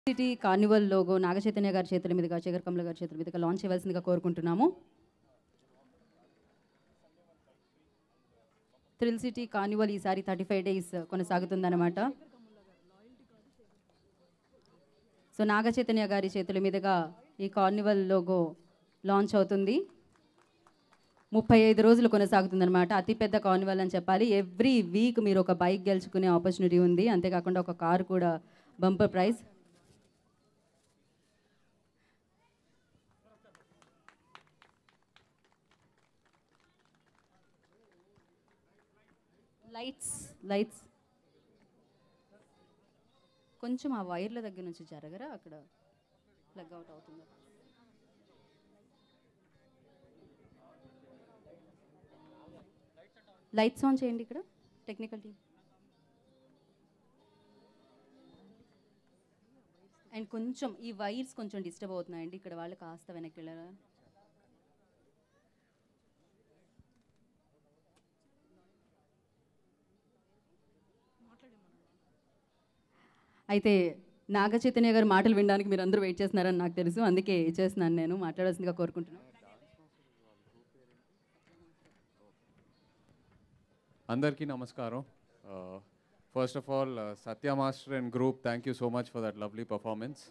city Carnival logo Naga Chaitanya గారి చేతుల మీదుగా శేఖర్ కమల గారి చేతుల మీదుగా లాంచ్ చేయవలసిందిగా కోరుకుంటున్నాము థ్రిల్ సిటీ కార్నివల్ ఈసారి థర్టీ ఫైవ్ డేస్ కొనసాగుతుందన్నమాట సో నాగచైతన్య గారి చేతుల మీదుగా ఈ కార్నివల్ లోగో లాంచ్ అవుతుంది ముప్పై ఐదు రోజులు కొనసాగుతుందన్నమాట అతిపెద్ద కార్నివల్ అని చెప్పాలి ఎవ్రీ వీక్ మీరు ఒక బైక్ గెలుచుకునే ఆపర్చునిటీ ఉంది అంతేకాకుండా ఒక కారు కూడా బంపర్ ప్రైజ్ లైట్స్ లైట్స్ కొంచెం ఆ వైర్ల దగ్గర నుంచి జరగరా అక్కడ ప్లగ్ అవుట్ అవుతుంది లైట్స్ ఆన్ చేయండి ఇక్కడ టెక్నికల్ టీమ్ అండ్ కొంచెం ఈ వైర్స్ కొంచెం డిస్టర్బ్ అవుతున్నాయండి ఇక్కడ వాళ్ళు కాస్త వెనక్కి వెళ్ళారా అయితే నాగ చైతన్య గారు మాటలు వినడానికి మీరు అందరూ వెయిట్ చేస్తున్నారని నాకు తెలుసు అందుకే చేస్తున్నాను నేను మాట్లాడాల్సిందిగా కోరుకుంటున్నాను అందరికీ నమస్కారం first of all Satya master and group thank you so much for that lovely performance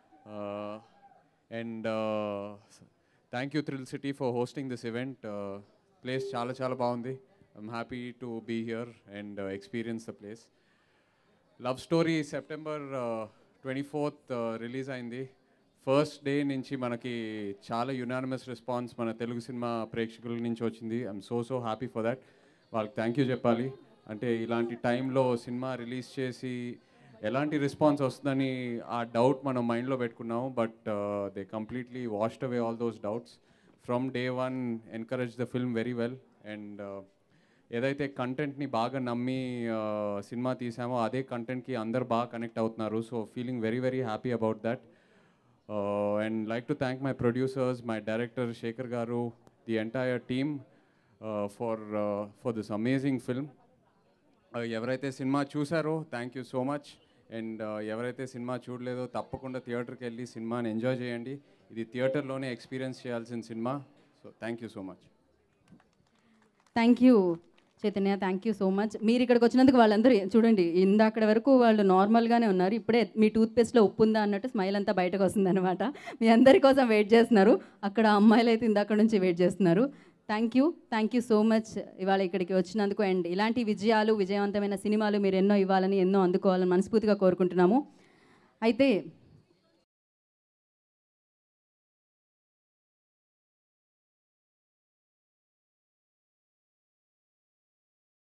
and thank you thrill city for hosting this event place చాలా చాలా బాగుంది I'm happy to be here and experience the place love story September twenty fourth release అయింది first day నుంచి మనకి చాలా unanimous response మన Telugu cinema ప్రేక్షకుల నుంచి వచ్చింది I'm so so happy for that వాళ్ళకి థ్యాంక్ యూ చెప్పాలి అంటే ఇలాంటి టైంలో సినిమా రిలీజ్ చేసి ఎలాంటి రెస్పాన్స్ వస్తుందని ఆ డౌట్ మనం మైండ్లో పెట్టుకున్నాము but they completely washed away all those doubts from day one encourage the film very well and ఏదైతే కంటెంట్ని బాగా నమ్మి ఆ, సినిమా తీసామో అదే కంటెంట్కి అందరు బాగా కనెక్ట్ అవుతున్నారు so feeling very very happy about that and like to thank my producers my director Sekhar garu the entire team for for this amazing film ఎవరైతే సినిమా చూసారో thank you so much and ఎవరైతే cinema చూడలేదో తప్పకుండా థియేటర్కి వెళ్ళి సినిమాని enjoy చేయండి ఇది థియేటర్లోనే ఎక్స్పీరియన్స్ చేయాల్సిన cinema so thank you so much thank you Chaitanya thank you so much మీరు ఇక్కడికి వచ్చినందుకు వాళ్ళందరూ చూడండి ఇందాకడ వరకు వాళ్ళు నార్మల్గానే ఉన్నారు ఇప్పుడే మీ టూత్పేస్ట్లో ఉప్పు ఉందా అన్నట్టు స్మైల్ అంతా బయటకు వస్తుందన్నమాట మీ అందరి కోసం వెయిట్ చేస్తున్నారు అక్కడ అమ్మాయిలు అయితే ఇందాక నుంచి వెయిట్ చేస్తున్నారు thank you thank you so much ఇవాళ ఇక్కడికి వచ్చినందుకు అండ్ ఇలాంటి విజయాలు విజయవంతమైన సినిమాలు మీరు ఎన్నో ఇవ్వాలని ఎన్నో అందుకోవాలని మనస్ఫూర్తిగా కోరుకుంటున్నాము అయితే